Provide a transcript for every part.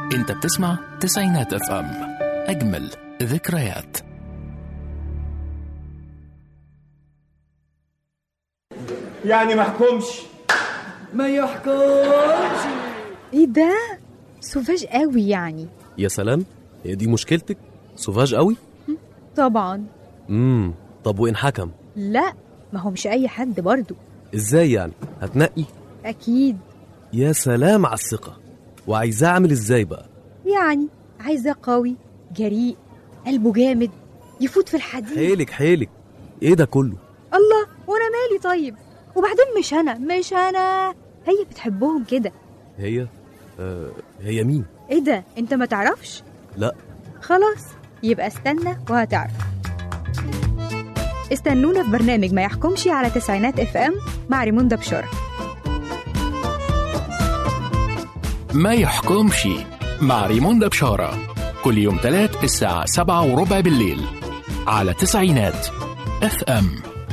انت بتسمع تسعينات اف ام اجمل ذكريات يعني محكومش ما يحكمش ايه ده سوفاج قوي يعني يا سلام هي دي مشكلتك سوفاج قوي طبعا امم طب وان حكم لا ما هو مش اي حد برضو ازاي يعني هتنقي اكيد يا سلام على الثقه وعايزاه اعمل ازاي بقى يعني عايزاه قوي جريء قلبه جامد يفوت في الحديد حيلك حيلك ايه ده كله الله وانا مالي طيب وبعدين مش انا مش انا هي بتحبهم كده هي آه هي مين ايه ده انت ما تعرفش لا خلاص يبقى استنى وهتعرف استنونا في برنامج ما يحكمش على تسعينات اف ام مع ريموندا بشارة ما يحكمش مع ريموندا بشارة كل يوم تلات الساعة سبعة وربع بالليل على تسعينات اف ام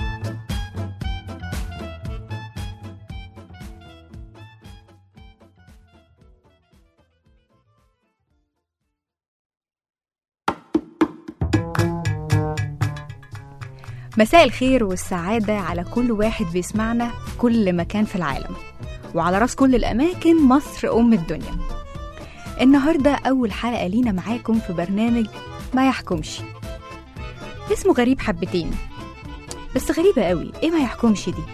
مساء الخير والسعادة على كل واحد بيسمعنا في كل مكان في العالم وعلى راس كل الأماكن مصر أم الدنيا النهاردة أول حلقة لينا معاكم في برنامج ما يحكمش اسمه غريب حبتين بس غريبة قوي ايه ما يحكمش دي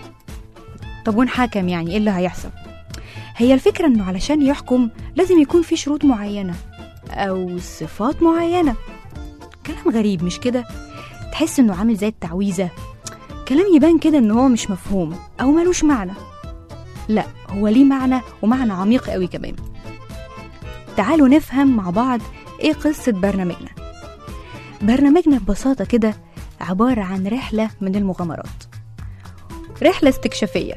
طب ونحكم يعني ايه اللي هيحصل هي الفكرة انه علشان يحكم لازم يكون في شروط معينة او صفات معينة كلام غريب مش كده تحس انه عامل زي التعويذة كلام يبان كده ان هو مش مفهوم او ملوش معنى لا هو ليه معنى ومعنى عميق قوي كمان تعالوا نفهم مع بعض ايه قصة برنامجنا برنامجنا ببساطة كده عبارة عن رحلة من المغامرات رحلة استكشافية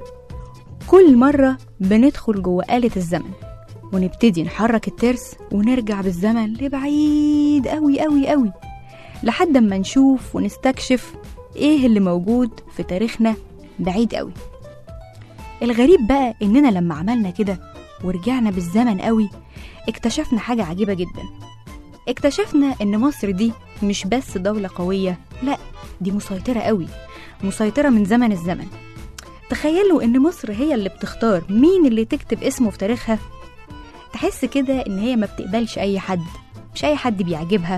كل مرة بندخل جوه آلة الزمن ونبتدي نحرك الترس ونرجع بالزمن لبعيد قوي قوي قوي لحد ما نشوف ونستكشف ايه اللي موجود في تاريخنا بعيد قوي الغريب بقى اننا لما عملنا كده ورجعنا بالزمن قوي اكتشفنا حاجة عجيبة جدا اكتشفنا ان مصر دي مش بس دولة قوية لا دي مسيطرة قوي مسيطرة من زمن الزمن تخيلوا ان مصر هي اللي بتختار مين اللي تكتب اسمه في تاريخها تحس كده ان هي ما بتقبلش اي حد مش اي حد بيعجبها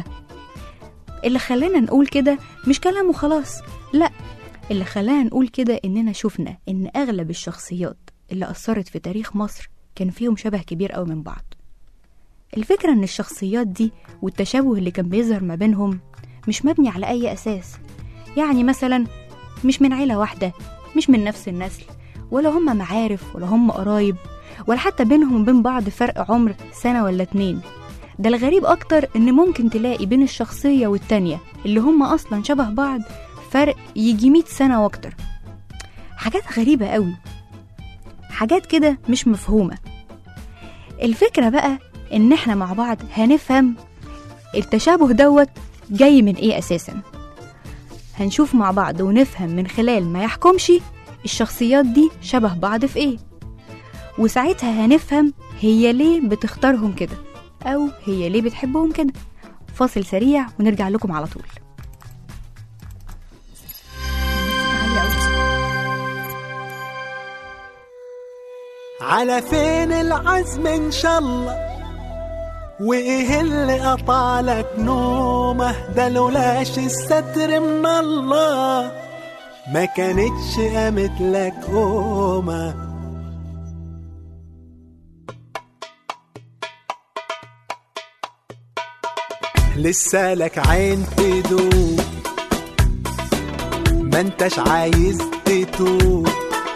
اللي خلانا نقول كده مش كلام وخلاص لا اللي خلانا نقول كده اننا شفنا ان اغلب الشخصيات اللي اثرت في تاريخ مصر كان فيهم شبه كبير قوي من بعض الفكرة ان الشخصيات دي والتشابه اللي كان بيظهر ما بينهم مش مبني على اي اساس يعني مثلا مش من عيلة واحدة مش من نفس النسل ولا هم معارف ولا هم قرايب ولا حتى بينهم وبين بعض فرق عمر سنة ولا اتنين ده الغريب أكتر إن ممكن تلاقي بين الشخصية والتانية اللي هما أصلا شبه بعض فرق يجي مية سنة وأكتر حاجات غريبة قوي حاجات كده مش مفهومة الفكرة بقى إن إحنا مع بعض هنفهم التشابه دوت جاي من إيه أساسا هنشوف مع بعض ونفهم من خلال ما يحكمش الشخصيات دي شبه بعض في إيه وساعتها هنفهم هي ليه بتختارهم كده أو هي ليه بتحبهم كده فاصل سريع ونرجع لكم على طول على فين العزم ان شاء الله وايه اللي قطعلك نومه ده لولاش الستر من الله ما كانتش قامت لك قومه لسه لك عين تدوب ما انتش عايز تتوب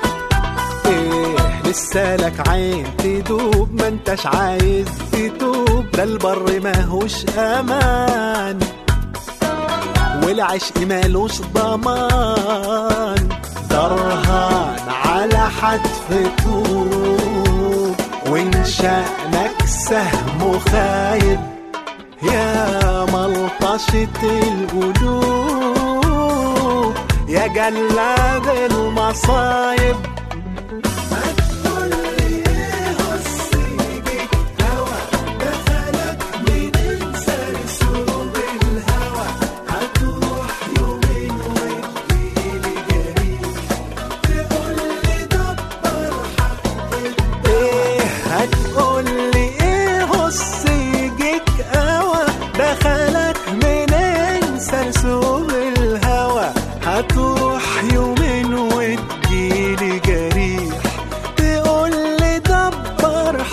ايه لسه لك عين تدوب ما انتش عايز تتوب ده البر ماهوش امان والعشق مالوش ضمان درهان على حتف طوب وان شأنك سهم خايب يا ملطشة القلوب يا جلاد المصايب ما تقول لي ايه السيجي هوا دخل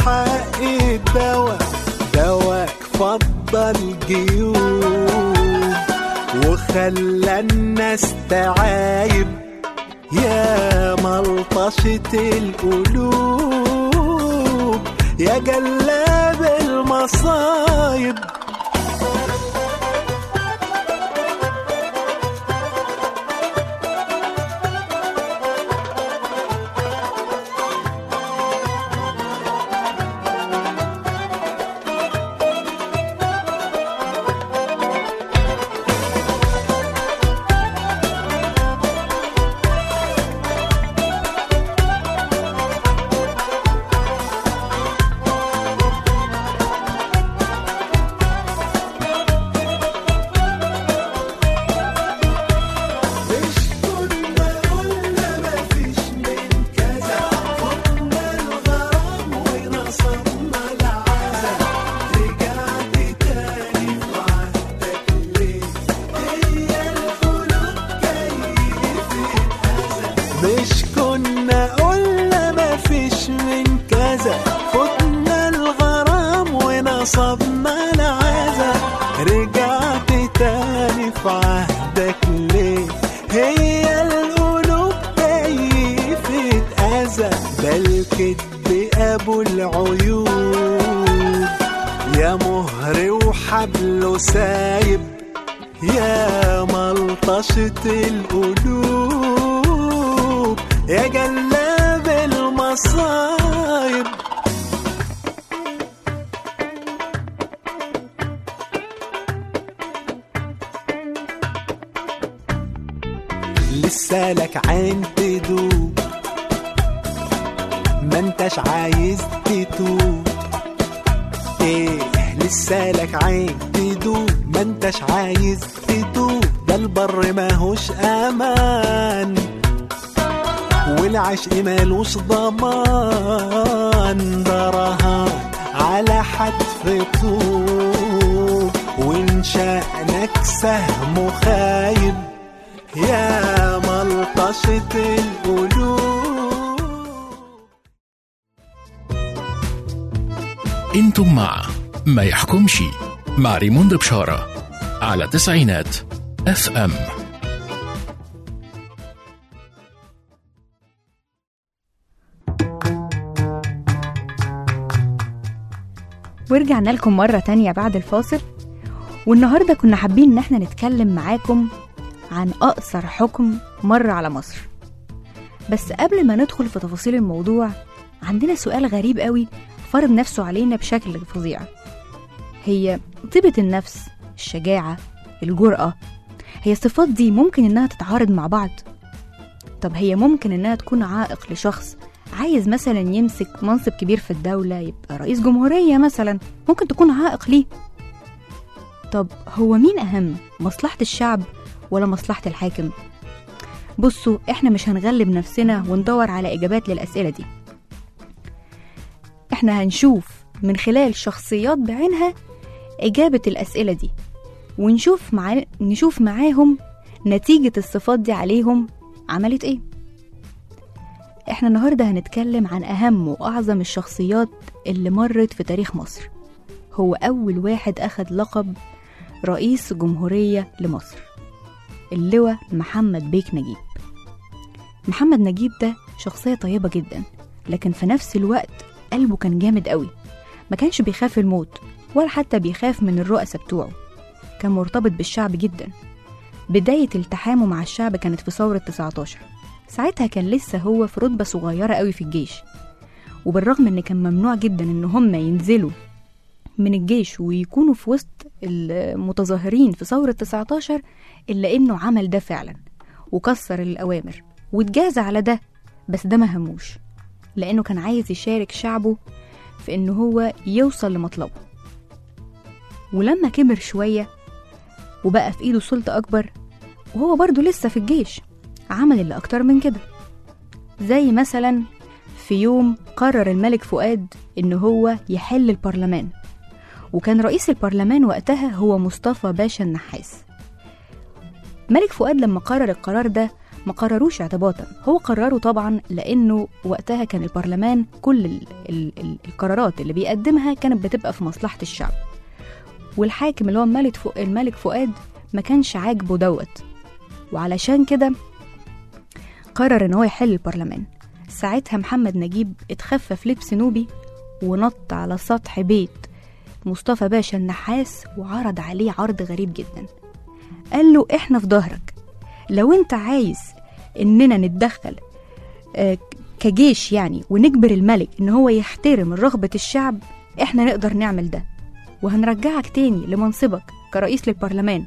حق الدواء دواك فضل جيوب وخلى الناس تعايب يا ملطشة القلوب يا جلاب المصايب مش كنا قلنا مفيش من كذا فتنا الغرام ونصبنا العزا رجعت تاني في عهدك ليه هي القلوب كيفة أذى ده الكدب أبو العيوب يا مهر وحبله سايب يا ملطشة القلوب يا جلاب المصايب لسه لك عين تدوب ما انتش عايز تتوب ايه لسه لك عين تدوب ما انتش عايز تدوب ده البر ماهوش امان والعشق مالوش ضمان ده رهان على حتف طوب وان شأنك سهم خايب يا ملطشة القلوب انتم مع ما يحكمش مع ريموند بشارة على تسعينات اف ام ورجعنا لكم مرة تانية بعد الفاصل والنهاردة كنا حابين إن احنا نتكلم معاكم عن أقصر حكم مر على مصر بس قبل ما ندخل في تفاصيل الموضوع عندنا سؤال غريب قوي فرض نفسه علينا بشكل فظيع هي طيبة النفس الشجاعة الجرأة هي الصفات دي ممكن إنها تتعارض مع بعض طب هي ممكن إنها تكون عائق لشخص عايز مثلا يمسك منصب كبير في الدولة يبقى رئيس جمهورية مثلا ممكن تكون عائق ليه طب هو مين أهم مصلحة الشعب ولا مصلحة الحاكم بصوا احنا مش هنغلب نفسنا وندور على إجابات للأسئلة دي احنا هنشوف من خلال شخصيات بعينها إجابة الأسئلة دي ونشوف مع... نشوف معاهم نتيجة الصفات دي عليهم عملت ايه احنا النهاردة هنتكلم عن أهم وأعظم الشخصيات اللي مرت في تاريخ مصر هو أول واحد أخد لقب رئيس جمهورية لمصر اللواء محمد بيك نجيب محمد نجيب ده شخصية طيبة جدا لكن في نفس الوقت قلبه كان جامد قوي ما كانش بيخاف الموت ولا حتى بيخاف من الرؤساء بتوعه كان مرتبط بالشعب جدا بداية التحامه مع الشعب كانت في ثورة 19 ساعتها كان لسه هو في رتبة صغيرة قوي في الجيش وبالرغم ان كان ممنوع جدا ان هم ينزلوا من الجيش ويكونوا في وسط المتظاهرين في ثورة 19 إلا إنه عمل ده فعلا وكسر الأوامر واتجاز على ده بس ده ما هموش لأنه كان عايز يشارك شعبه في إنه هو يوصل لمطلبه ولما كبر شوية وبقى في إيده سلطة أكبر وهو برضه لسه في الجيش عمل اللي أكتر من كده زي مثلا في يوم قرر الملك فؤاد إن هو يحل البرلمان وكان رئيس البرلمان وقتها هو مصطفى باشا النحاس ملك فؤاد لما قرر القرار ده ما قرروش اعتباطا هو قرره طبعا لانه وقتها كان البرلمان كل ال ال ال القرارات اللي بيقدمها كانت بتبقى في مصلحه الشعب والحاكم اللي هو الملك فؤاد الملك فؤاد ما كانش عاجبه دوت وعلشان كده قرر ان هو يحل البرلمان ساعتها محمد نجيب اتخفف لبس نوبي ونط على سطح بيت مصطفى باشا النحاس وعرض عليه عرض غريب جدا قال له احنا في ظهرك لو انت عايز اننا نتدخل آه، كجيش يعني ونجبر الملك ان هو يحترم رغبة الشعب احنا نقدر نعمل ده وهنرجعك تاني لمنصبك كرئيس للبرلمان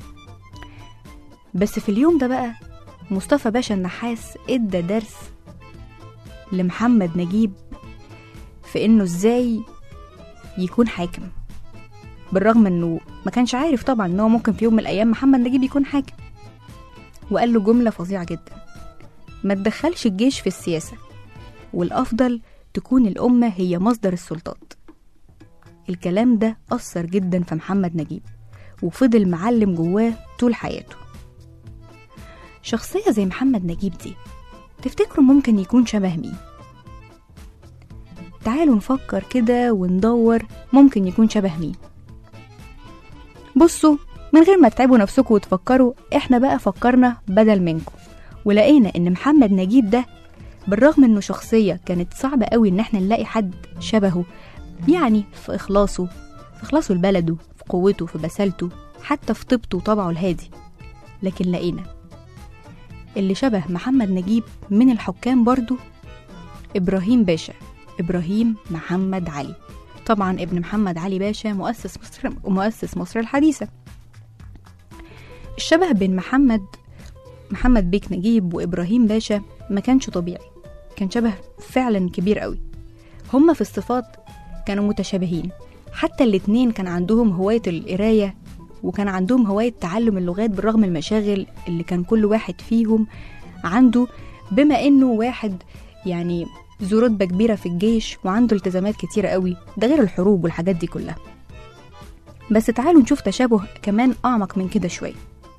بس في اليوم ده بقى مصطفى باشا النحاس ادى درس لمحمد نجيب في انه ازاي يكون حاكم بالرغم انه ما كانش عارف طبعا ان هو ممكن في يوم من الايام محمد نجيب يكون حاكم وقال له جملة فظيعة جدا ما تدخلش الجيش في السياسة والأفضل تكون الأمة هي مصدر السلطات الكلام ده أثر جدا في محمد نجيب وفضل معلم جواه طول حياته شخصية زي محمد نجيب دي تفتكروا ممكن يكون شبه مين؟ تعالوا نفكر كده وندور ممكن يكون شبه مين بصوا من غير ما تتعبوا نفسكم وتفكروا احنا بقى فكرنا بدل منكم ولقينا ان محمد نجيب ده بالرغم انه شخصية كانت صعبة قوي ان احنا نلاقي حد شبهه يعني في اخلاصه في اخلاصه لبلده في قوته في بسالته حتى في طيبته وطبعه الهادي لكن لقينا اللي شبه محمد نجيب من الحكام برضو إبراهيم باشا إبراهيم محمد علي طبعا ابن محمد علي باشا مؤسس مصر مؤسس مصر الحديثة الشبه بين محمد محمد بيك نجيب وإبراهيم باشا ما كانش طبيعي كان شبه فعلا كبير قوي هما في الصفات كانوا متشابهين حتى الاتنين كان عندهم هواية القراية وكان عندهم هواية تعلم اللغات بالرغم المشاغل اللي كان كل واحد فيهم عنده بما انه واحد يعني ذو رتبة كبيرة في الجيش وعنده التزامات كتيرة قوي ده غير الحروب والحاجات دي كلها بس تعالوا نشوف تشابه كمان أعمق من كده شوية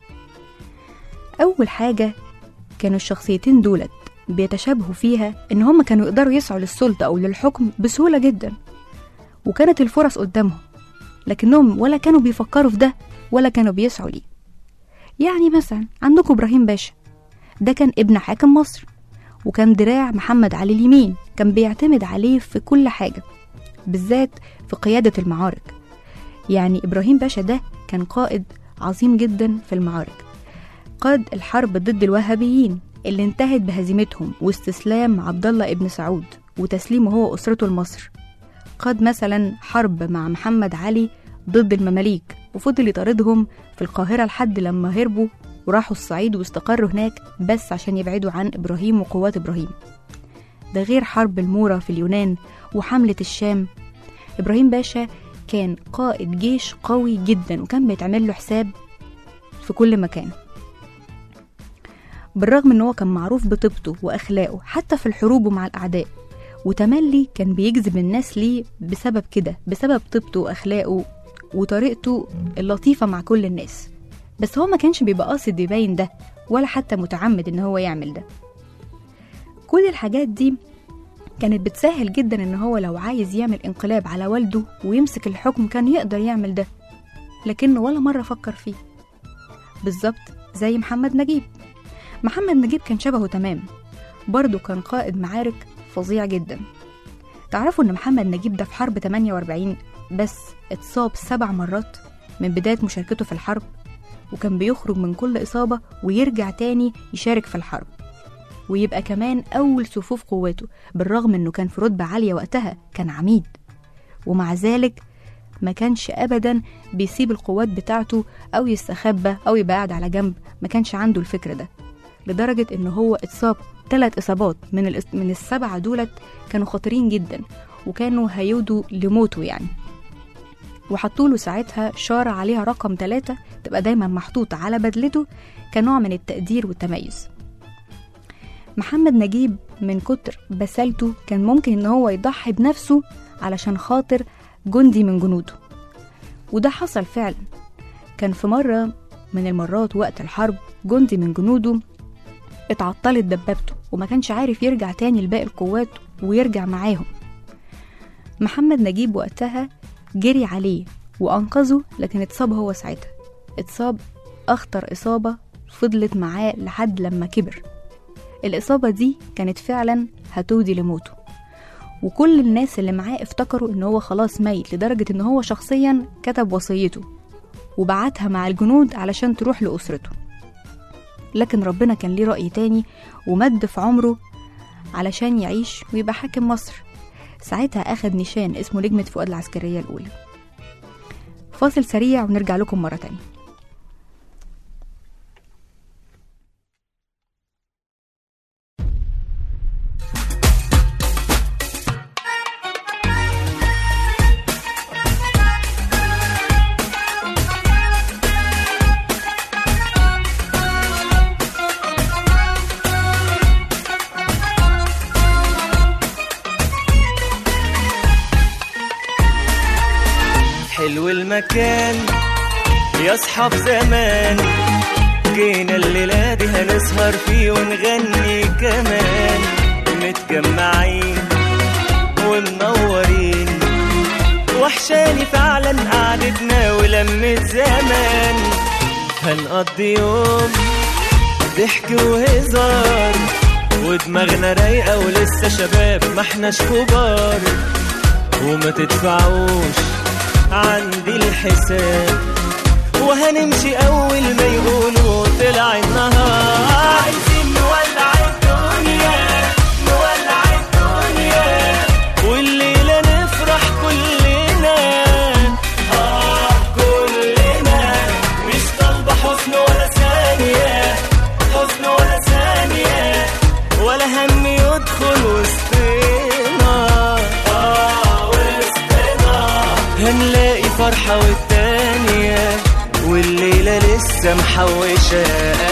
أول حاجة كانوا الشخصيتين دولت بيتشابهوا فيها إن هما كانوا يقدروا يسعوا للسلطة أو للحكم بسهولة جدا وكانت الفرص قدامهم لكنهم ولا كانوا بيفكروا في ده ولا كانوا بيسعوا ليه يعني مثلا عندكم إبراهيم باشا ده كان ابن حاكم مصر وكان دراع محمد علي اليمين كان بيعتمد عليه في كل حاجة بالذات في قيادة المعارك يعني إبراهيم باشا ده كان قائد عظيم جدا في المعارك قاد الحرب ضد الوهابيين اللي انتهت بهزيمتهم واستسلام عبد الله ابن سعود وتسليمه هو وأسرته لمصر قاد مثلا حرب مع محمد علي ضد المماليك وفضل يطاردهم في القاهرة لحد لما هربوا وراحوا الصعيد واستقروا هناك بس عشان يبعدوا عن إبراهيم وقوات إبراهيم ده غير حرب المورا في اليونان وحملة الشام إبراهيم باشا كان قائد جيش قوي جدا وكان بيتعمل له حساب في كل مكان بالرغم ان هو كان معروف بطيبته واخلاقه حتى في الحروب مع الاعداء وتملي كان بيجذب الناس ليه بسبب كده بسبب طيبته واخلاقه وطريقته اللطيفة مع كل الناس بس هو ما كانش بيبقى قاصد يبين ده ولا حتى متعمد ان هو يعمل ده كل الحاجات دي كانت بتسهل جدا ان هو لو عايز يعمل انقلاب على والده ويمسك الحكم كان يقدر يعمل ده لكنه ولا مرة فكر فيه بالظبط زي محمد نجيب محمد نجيب كان شبهه تمام برضه كان قائد معارك فظيع جدا تعرفوا ان محمد نجيب ده في حرب 48 بس اتصاب سبع مرات من بداية مشاركته في الحرب وكان بيخرج من كل إصابة ويرجع تاني يشارك في الحرب ويبقى كمان أول صفوف قواته بالرغم إنه كان في رتبة عالية وقتها كان عميد ومع ذلك ما كانش أبدا بيسيب القوات بتاعته أو يستخبى أو يبقى قاعد على جنب ما كانش عنده الفكر ده لدرجة إن هو اتصاب ثلاث إصابات من, الإص... من السبعة دولت كانوا خطيرين جدا وكانوا هيودوا لموته يعني وحطوا له ساعتها شارة عليها رقم ثلاثة تبقى دايما محطوطة على بدلته كنوع من التقدير والتميز محمد نجيب من كتر بسالته كان ممكن ان هو يضحي بنفسه علشان خاطر جندي من جنوده وده حصل فعلا كان في مرة من المرات وقت الحرب جندي من جنوده اتعطلت دبابته وما كانش عارف يرجع تاني لباقي القوات ويرجع معاهم محمد نجيب وقتها جري عليه وأنقذه لكن اتصاب هو ساعتها اتصاب أخطر إصابة فضلت معاه لحد لما كبر الإصابة دي كانت فعلا هتودي لموته وكل الناس اللي معاه افتكروا ان هو خلاص ميت لدرجة ان هو شخصيا كتب وصيته وبعتها مع الجنود علشان تروح لأسرته لكن ربنا كان ليه رأي تاني ومد في عمره علشان يعيش ويبقى حاكم مصر ساعتها أخد نشان اسمه نجمة فؤاد العسكرية الأولى فاصل سريع ونرجع لكم مرة تانية حلو المكان يا اصحاب زمان جينا الليلة دي هنسهر فيه ونغني كمان متجمعين ومنورين وحشاني فعلا قعدتنا ولمة زمان هنقضي يوم ضحك وهزار ودماغنا رايقة ولسه شباب ما احناش كبار وما تدفعوش عندي الحساب وهنمشي اول ما يقولوا طلع النهار عايزين نولع الدنيا نولع الدنيا والليلة نفرح كلنا اه كلنا مش طالبة حزن ولا ثانية حزن ولا ثانية ولا هم يدخل وسطنا اه وسطنا هنلاقي فرحة والتانية والليلة لسه محوشة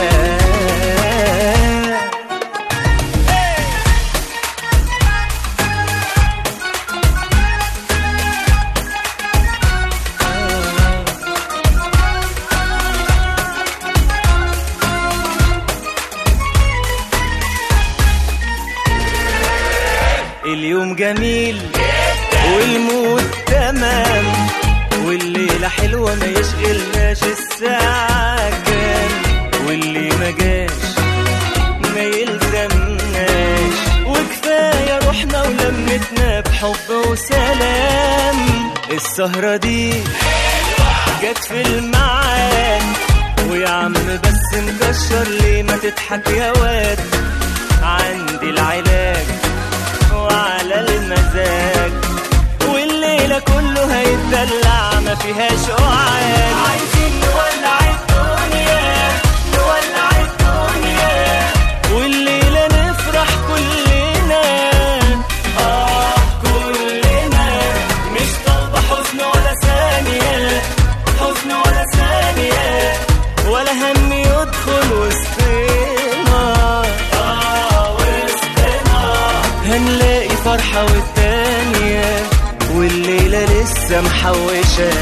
اليوم جميل والمود تمام والليلة حلوة ما يشغلناش الساعة كام واللي ما جاش ما يلزمناش وكفاية روحنا ولمتنا بحب وسلام السهرة دي جت في الميعاد ويا عم بس مكشر ليه ما تضحك يا واد عندي العلاج وعلى المزاج والليلة كله هيتدلع ما فيهاش قعاد عايزين نولع الدنيا نولع الدنيا والليلة نفرح كلنا آه كلنا مش طالبة حزن ولا ثانية حزن ولا ثانية ولا هم يدخل وسطنا آه وسطنا هنلاقي فرحة والتانية والليلة لسه محوشة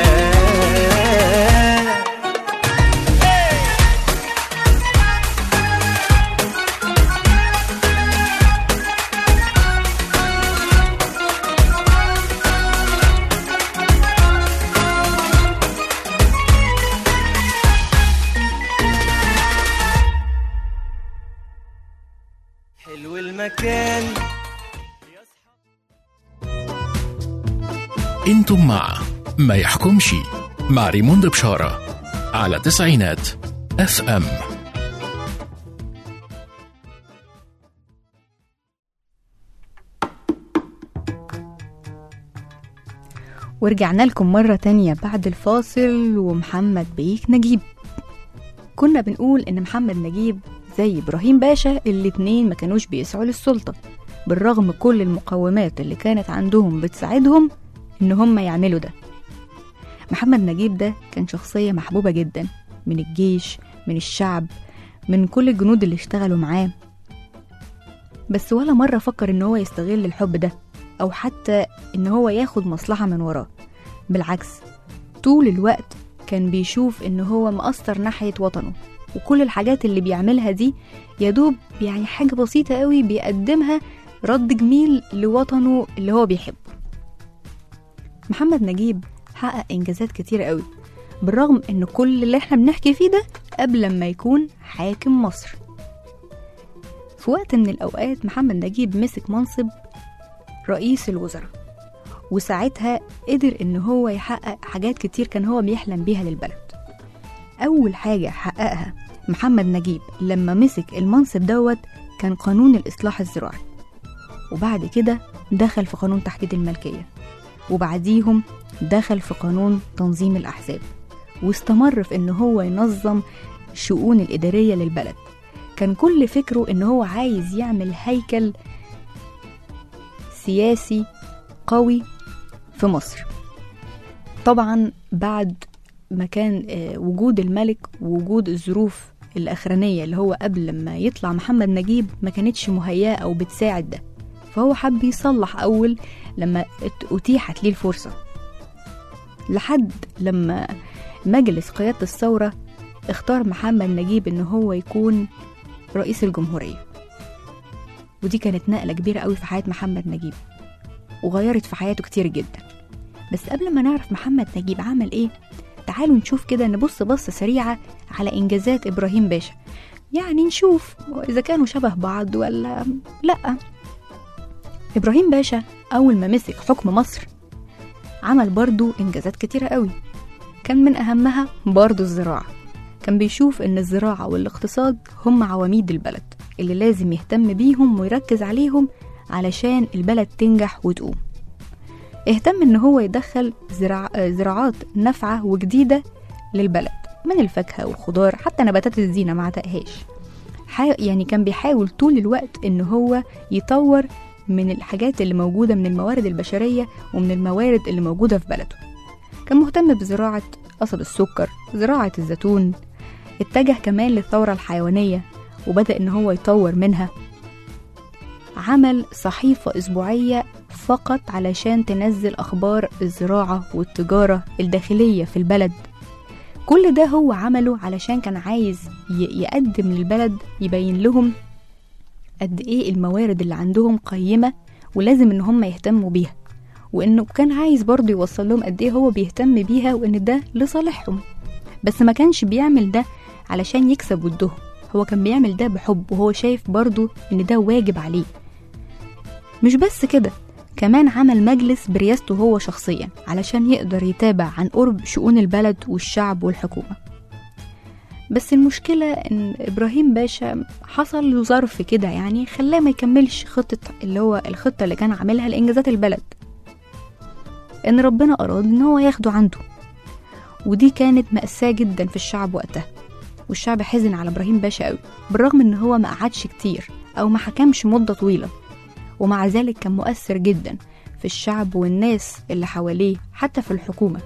حلو المكان انتم مع ما يحكمش مع ريموند بشارة على تسعينات اف ام ورجعنا لكم مرة تانية بعد الفاصل ومحمد بيك نجيب كنا بنقول إن محمد نجيب زي إبراهيم باشا الاتنين ما كانوش بيسعوا للسلطة بالرغم كل المقومات اللي كانت عندهم بتساعدهم إن هم يعملوا ده محمد نجيب ده كان شخصية محبوبة جدا من الجيش من الشعب من كل الجنود اللي اشتغلوا معاه بس ولا مرة فكر إن هو يستغل الحب ده أو حتى إن هو ياخد مصلحة من وراه بالعكس طول الوقت كان بيشوف إن هو مقصر ناحية وطنه وكل الحاجات اللي بيعملها دي يدوب يعني حاجة بسيطة قوي بيقدمها رد جميل لوطنه اللي هو بيحبه محمد نجيب حقق إنجازات كتير قوي بالرغم إن كل اللي احنا بنحكي فيه ده قبل ما يكون حاكم مصر في وقت من الأوقات محمد نجيب مسك منصب رئيس الوزراء وساعتها قدر إن هو يحقق حاجات كتير كان هو بيحلم بيها للبلد أول حاجة حققها محمد نجيب لما مسك المنصب دوت كان قانون الإصلاح الزراعي وبعد كده دخل في قانون تحديد الملكية وبعديهم دخل في قانون تنظيم الأحزاب واستمر في إن هو ينظم الشؤون الإدارية للبلد كان كل فكره إن هو عايز يعمل هيكل سياسي قوي في مصر طبعا بعد ما كان آه، وجود الملك ووجود الظروف الأخرانية اللي هو قبل ما يطلع محمد نجيب ما كانتش مهيئة أو بتساعد ده فهو حب يصلح أول لما ات- أتيحت ليه الفرصة لحد لما مجلس قيادة الثورة اختار محمد نجيب إن هو يكون رئيس الجمهورية ودي كانت نقلة كبيرة قوي في حياة محمد نجيب وغيرت في حياته كتير جدا بس قبل ما نعرف محمد نجيب عمل ايه تعالوا نشوف كده نبص بصة سريعة على إنجازات إبراهيم باشا يعني نشوف إذا كانوا شبه بعض ولا لأ إبراهيم باشا أول ما مسك حكم مصر عمل برضو إنجازات كتيرة قوي كان من أهمها برضو الزراعة كان بيشوف إن الزراعة والاقتصاد هم عواميد البلد اللي لازم يهتم بيهم ويركز عليهم علشان البلد تنجح وتقوم اهتم إن هو يدخل زراع... زراعات نافعة وجديدة للبلد من الفاكهة والخضار حتى نباتات الزينة ما عتقهاش حا... يعني كان بيحاول طول الوقت إن هو يطور من الحاجات اللي موجودة من الموارد البشرية ومن الموارد اللي موجودة في بلده كان مهتم بزراعة قصب السكر زراعة الزيتون اتجه كمان للثورة الحيوانية وبدأ إن هو يطور منها عمل صحيفة أسبوعية فقط علشان تنزل أخبار الزراعة والتجارة الداخلية في البلد كل ده هو عمله علشان كان عايز ي- يقدم للبلد يبين لهم قد ايه الموارد اللي عندهم قيمة ولازم ان هم يهتموا بيها وانه كان عايز برضه يوصل لهم قد ايه هو بيهتم بيها وان ده لصالحهم بس ما كانش بيعمل ده علشان يكسب ودهم هو كان بيعمل ده بحب وهو شايف برضه ان ده واجب عليه مش بس كده كمان عمل مجلس برياسته هو شخصيا علشان يقدر يتابع عن قرب شؤون البلد والشعب والحكومة بس المشكلة إن إبراهيم باشا حصل له ظرف كده يعني خلاه ما يكملش خطة اللي هو الخطة اللي كان عاملها لإنجازات البلد إن ربنا أراد إن هو ياخده عنده ودي كانت مأساة جدا في الشعب وقتها والشعب حزن على إبراهيم باشا قوي بالرغم إن هو ما قعدش كتير أو ما حكمش مدة طويلة ومع ذلك كان مؤثر جدا في الشعب والناس اللي حواليه حتى في الحكومة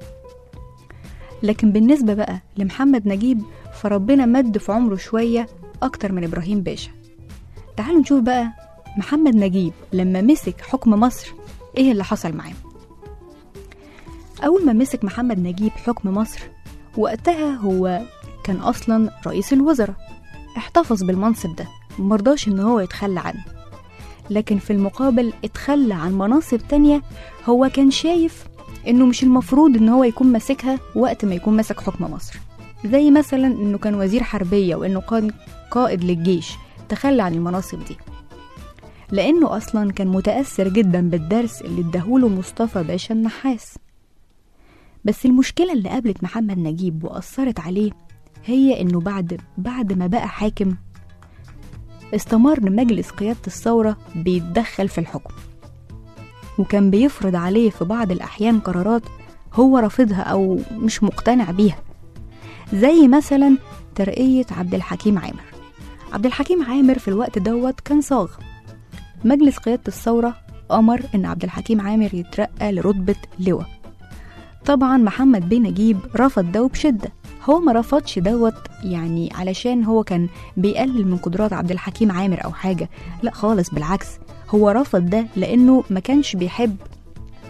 لكن بالنسبة بقى لمحمد نجيب فربنا مد في عمره شوية أكتر من إبراهيم باشا تعالوا نشوف بقى محمد نجيب لما مسك حكم مصر إيه اللي حصل معاه أول ما مسك محمد نجيب حكم مصر وقتها هو كان أصلا رئيس الوزراء احتفظ بالمنصب ده ومرضاش إن هو يتخلى عنه لكن في المقابل اتخلى عن مناصب تانية هو كان شايف انه مش المفروض ان هو يكون ماسكها وقت ما يكون ماسك حكم مصر زي مثلا انه كان وزير حربية وانه كان قائد للجيش تخلى عن المناصب دي لانه اصلا كان متأثر جدا بالدرس اللي اداهوله مصطفى باشا النحاس بس المشكلة اللي قابلت محمد نجيب وأثرت عليه هي انه بعد بعد ما بقى حاكم استمر مجلس قيادة الثورة بيتدخل في الحكم وكان بيفرض عليه في بعض الأحيان قرارات هو رافضها أو مش مقتنع بيها زي مثلا ترقية عبد الحكيم عامر عبد الحكيم عامر في الوقت دوت كان صاغ مجلس قيادة الثورة أمر إن عبد الحكيم عامر يترقى لرتبة لواء طبعا محمد بن نجيب رفض ده وبشدة هو ما رفضش دوت يعني علشان هو كان بيقلل من قدرات عبد الحكيم عامر أو حاجة لا خالص بالعكس هو رفض ده لأنه ما كانش بيحب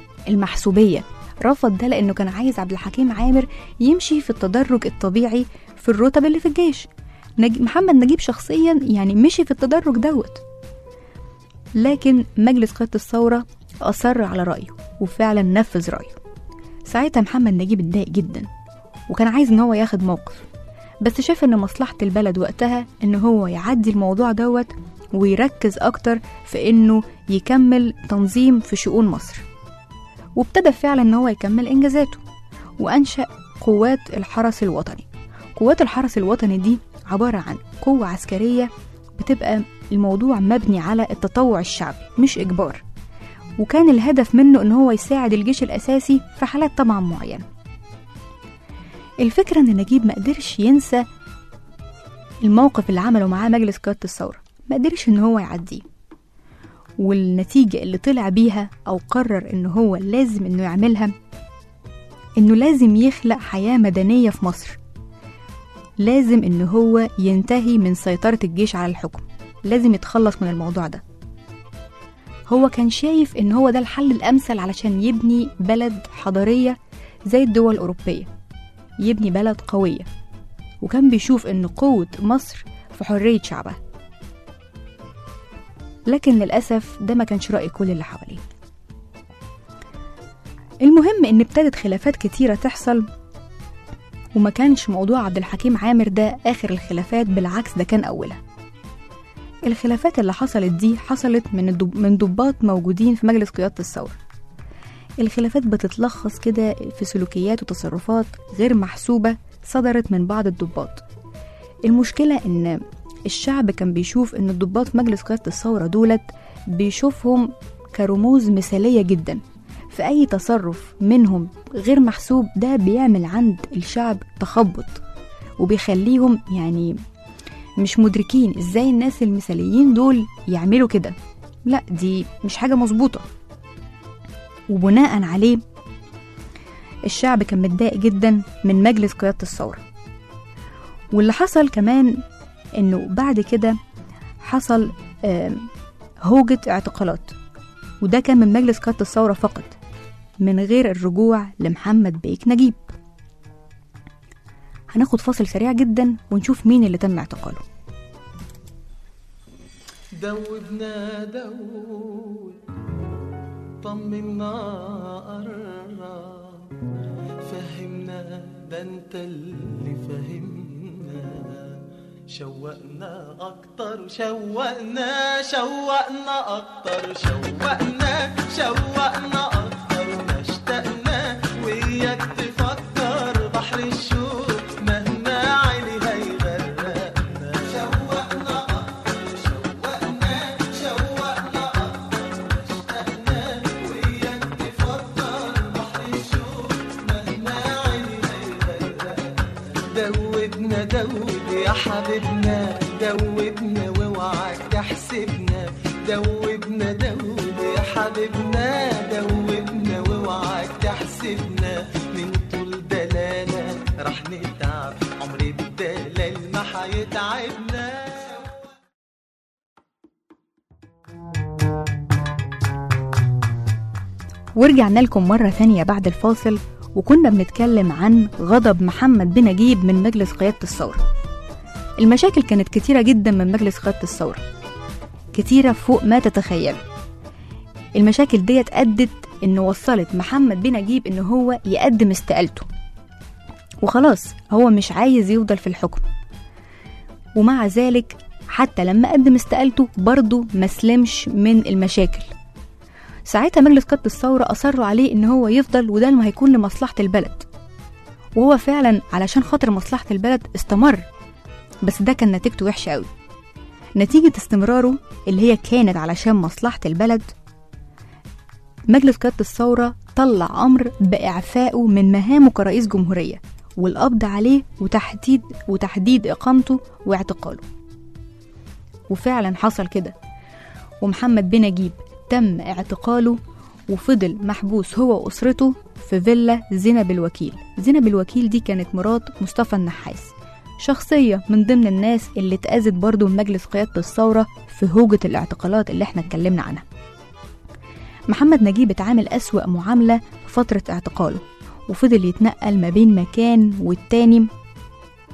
المحسوبية رفض ده لأنه كان عايز عبد الحكيم عامر يمشي في التدرج الطبيعي في الرتب اللي في الجيش نج... محمد نجيب شخصيا يعني مشي في التدرج دوت لكن مجلس قيادة الثورة أصر على رأيه وفعلا نفذ رأيه ساعتها محمد نجيب اتضايق جدا وكان عايز ان هو ياخد موقف بس شاف ان مصلحة البلد وقتها ان هو يعدي الموضوع دوت ويركز اكتر في انه يكمل تنظيم في شؤون مصر وابتدى فعلا ان هو يكمل انجازاته وانشأ قوات الحرس الوطني قوات الحرس الوطني دي عبارة عن قوة عسكرية بتبقى الموضوع مبني على التطوع الشعبي مش إجبار وكان الهدف منه إن هو يساعد الجيش الأساسي في حالات طبعا معينة الفكرة إن نجيب ما قدرش ينسى الموقف اللي عمله معاه مجلس قيادة الثورة ما قدرش إن هو يعديه والنتيجة اللي طلع بيها أو قرر إن هو لازم إنه يعملها إنه لازم يخلق حياة مدنية في مصر لازم إن هو ينتهي من سيطرة الجيش على الحكم لازم يتخلص من الموضوع ده هو كان شايف إن هو ده الحل الأمثل علشان يبني بلد حضارية زي الدول الأوروبية يبني بلد قوية وكان بيشوف إن قوة مصر في حرية شعبها لكن للأسف ده ما كانش رأي كل اللي حواليه المهم إن ابتدت خلافات كتيرة تحصل وما كانش موضوع عبد الحكيم عامر ده آخر الخلافات بالعكس ده كان أولها الخلافات اللي حصلت دي حصلت من الدب... من ضباط موجودين في مجلس قيادة الثورة الخلافات بتتلخص كده في سلوكيات وتصرفات غير محسوبة صدرت من بعض الضباط المشكلة إن الشعب كان بيشوف إن الضباط في مجلس قيادة الثورة دولت بيشوفهم كرموز مثالية جدا في أي تصرف منهم غير محسوب ده بيعمل عند الشعب تخبط وبيخليهم يعني مش مدركين ازاي الناس المثاليين دول يعملوا كده لا دي مش حاجة مظبوطة وبناء عليه الشعب كان متضايق جدا من مجلس قيادة الثورة واللي حصل كمان انه بعد كده حصل آم، هوجة اعتقالات وده كان من مجلس قيادة الثورة فقط من غير الرجوع لمحمد بيك نجيب هناخد فاصل سريع جدا ونشوف مين اللي تم اعتقاله دوبنا دوب طمنا قرب فهمنا ده انت اللي فهمنا شوقنا اكتر شوقنا شوقنا اكتر شوقنا شوقنا اكتر ما اشتقنا وياك تفكر بحر الشوق مهما عيني هيغرقنا شوقنا اكتر شوقنا شوقنا اكتر ما اشتقنا وياك تفكر بحر الشوق مهما عيني هيغرقنا دوبنا دوب يا حبيبنا دوبنا واوعك تحسبنا دوبنا دوب يا حبيبنا دوبنا واوعك تحسبنا من طول دلالة رح نتعب عمر الدلال ما حيتعبنا ورجعنا لكم مرة ثانية بعد الفاصل وكنا بنتكلم عن غضب محمد بن نجيب من مجلس قيادة الثورة المشاكل كانت كتيرة جدا من مجلس قيادة الثورة كتيرة فوق ما تتخيلوا المشاكل ديت أدت إن وصلت محمد بن نجيب إن هو يقدم استقالته وخلاص هو مش عايز يفضل في الحكم ومع ذلك حتى لما قدم استقالته برضه مسلمش من المشاكل ساعتها مجلس قيادة الثورة أصروا عليه إن هو يفضل وده ما هيكون لمصلحة البلد وهو فعلا علشان خاطر مصلحة البلد استمر بس ده كان نتيجته وحشة قوي نتيجة استمراره اللي هي كانت علشان مصلحة البلد مجلس قيادة الثورة طلع أمر بإعفائه من مهامه كرئيس جمهورية والقبض عليه وتحديد وتحديد إقامته واعتقاله وفعلا حصل كده ومحمد بن نجيب تم اعتقاله وفضل محبوس هو وأسرته في فيلا زينب الوكيل زينب الوكيل دي كانت مرات مصطفى النحاس شخصية من ضمن الناس اللي اتأذت برضه من مجلس قيادة الثورة في هوجة الاعتقالات اللي احنا اتكلمنا عنها محمد نجيب اتعامل أسوأ معاملة في فترة اعتقاله وفضل يتنقل ما بين مكان والتاني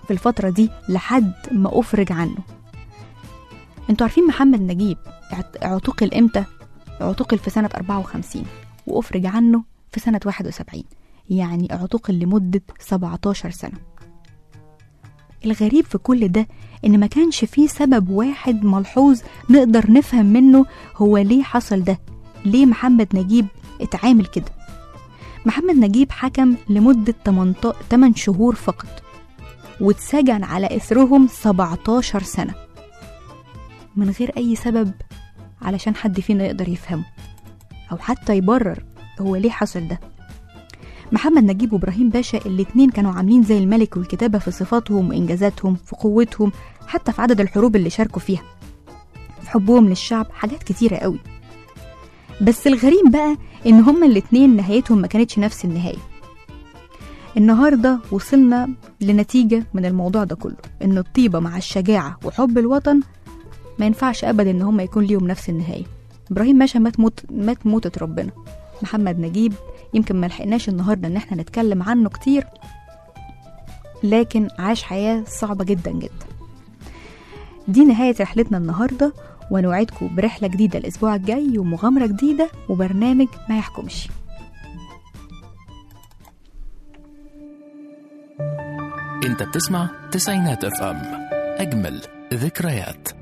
في الفترة دي لحد ما أفرج عنه انتوا عارفين محمد نجيب اعت- اعتقل امتى؟ اعتقل في سنة 54 وأفرج عنه في سنة 71 يعني اعتقل لمدة 17 سنة الغريب في كل ده إن ما كانش فيه سبب واحد ملحوظ نقدر نفهم منه هو ليه حصل ده ليه محمد نجيب اتعامل كده محمد نجيب حكم لمدة 8 شهور فقط واتسجن على إثرهم 17 سنة من غير أي سبب علشان حد فينا يقدر يفهمه أو حتى يبرر هو ليه حصل ده محمد نجيب وإبراهيم باشا الاتنين كانوا عاملين زي الملك والكتابة في صفاتهم وإنجازاتهم في قوتهم حتى في عدد الحروب اللي شاركوا فيها في حبهم للشعب حاجات كتيرة قوي بس الغريب بقى إن هما الاتنين نهايتهم ما كانتش نفس النهاية النهاردة وصلنا لنتيجة من الموضوع ده كله إن الطيبة مع الشجاعة وحب الوطن ما ينفعش أبدا إن هما يكون ليهم نفس النهاية إبراهيم باشا مات موت مات موتة ربنا محمد نجيب يمكن ما لحقناش النهارده ان احنا نتكلم عنه كتير لكن عاش حياة صعبة جدا جدا دي نهاية رحلتنا النهاردة ونوعدكم برحلة جديدة الأسبوع الجاي ومغامرة جديدة وبرنامج ما يحكمش انت بتسمع تسعينات اف ام اجمل ذكريات